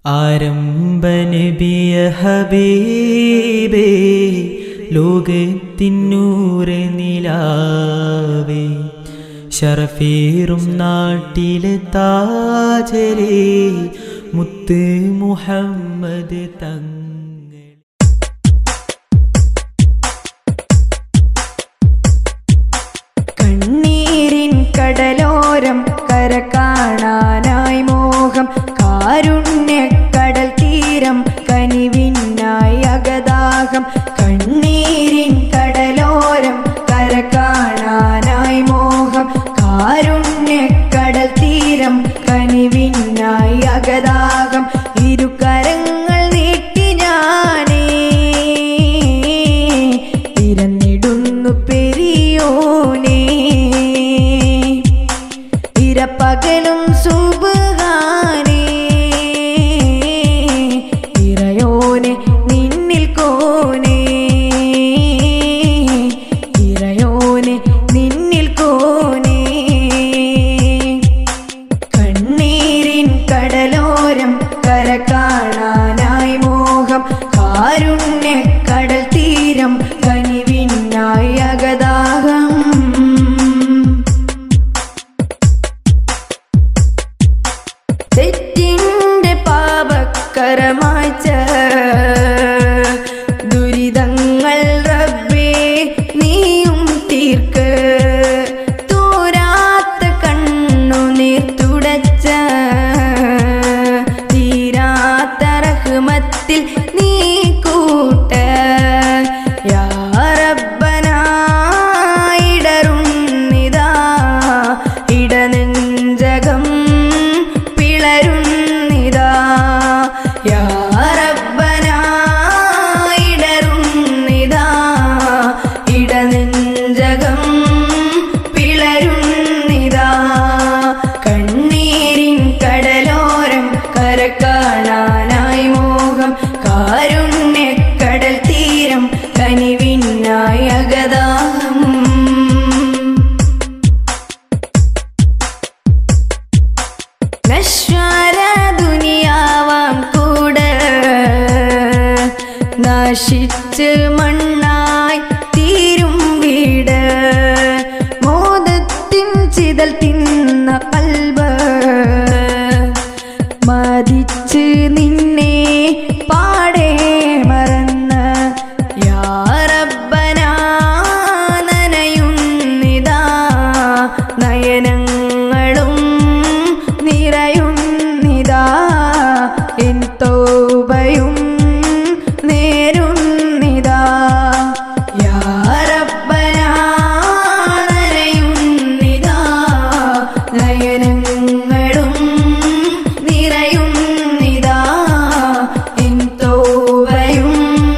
ആരംഭനബിയ ഹബീബേ ലോകത്തിനൂറ് നിലാവേ ഷറഫേറും നാട്ടിലെ താജരേ മുത്ത് മുഹമ്മദ് തങ്ങൾ കണ്ണീരിൻ കടലോരം കര കാണാനായി മോഹം കാരുണ്യക്കടൽ തീരം കനിവിനായി അഗദാഹം കണ്ണീരിൻ കടലോരം കര കാണാനായി മോഹം കാരുണ്യക്കടൽ തീരം കനിവിനായി അഗദാഹം ഇരുകരങ്ങൾ നീട്ടി ഞാനേ തിരഞ്ഞിടുന്നു പെരിയോനേ ഇരപ്പകലും സുബാനേ ഇറയോനെ നിന്നിൽ കോനേ ഇറയോനെ നിന്നിൽ കോനേ കണ്ണീരിൻ കടലോരം കര കാണാനായി മോഹം കാരുണ്യ കടൽ തീരം കനിവിനായി അഗദാഹം തെറ്റിന്റെ പാപക്കരമാച്ച ദുരിതങ്ങൾ റബ്ബേ നീയും തീർക്ക് തോരാത്ത കണ്ണുനീർ തുടച്ച തീരാത്ത റഹ്മത്തിൽ നീ കൂട്ട യാ റബ്ബനാ ഇടറുന്നിതാ ഇടനെഞ്ചകം പിളരുന്നിതാ യാ റബ്ബനാ ഇടറുന്നിതാ ഇടനെഞ്ചകം പിളരുന്നിതാ കണ്ണീരിൻ കടലോരം കര കാണാനായി മോഹം കാരുണ്യ കടൽ തീരം കനിവിനായി അഗദാഹം നശ്വര ദുനിയാവാം കൂടെ നശിച്ച് മണ്ണായി തീരും വീട് മോദത്തിൻ ചിതൽ തിന്ന കൽബ് മതിച്ച് നിന്നെ പാടെ മറന്ന് യാ റബ്ബനാ നനയുന്നിതാ നയനങ്ങളും നിറയുന്നിതാ എൻ തോബയും നേരുന്നിതാ യാ റബ്ബനാ നനയുന്നിതാ നയനങ്ങളും നിറയുന്നിതാ എൻ തോബയും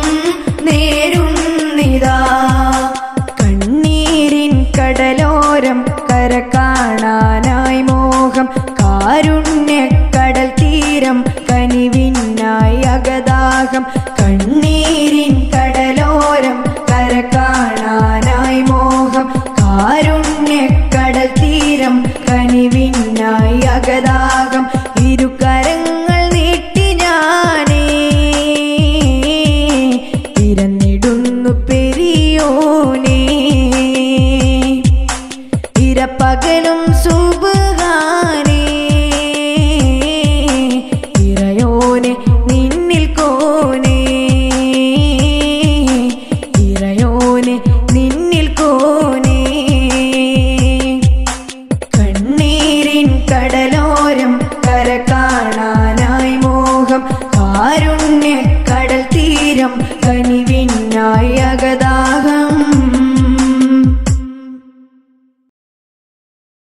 നേരുന്നിതാ കണ്ണീരിൻ കടലോരം കര കാണാനായി മോഹം കാരുണ്യ കടൽ തീരം കനിവിനായി അഗദാഹം കണ്ണീരിൻ കടലോരം കര കാണാനായി മോഹം കാരുണ്യ കടൽ തീരം കനിവിനായി അഗദാഹം ഇരുകരങ്ങൾ നീട്ടി ഞാനേ തിരഞ്ഞിടുന്നു പെരിയോനേ ഇരപ്പകലും സുബാനേ ഇറയോനെ നിന്നിൽ കോനേ ഇറയോനെ നിന്നിൽ കോനേ കണ്ണീരിൻ കടലോരം കര കാണാനായി മോഹം കാരുണ്യ കടൽ തീരം കനി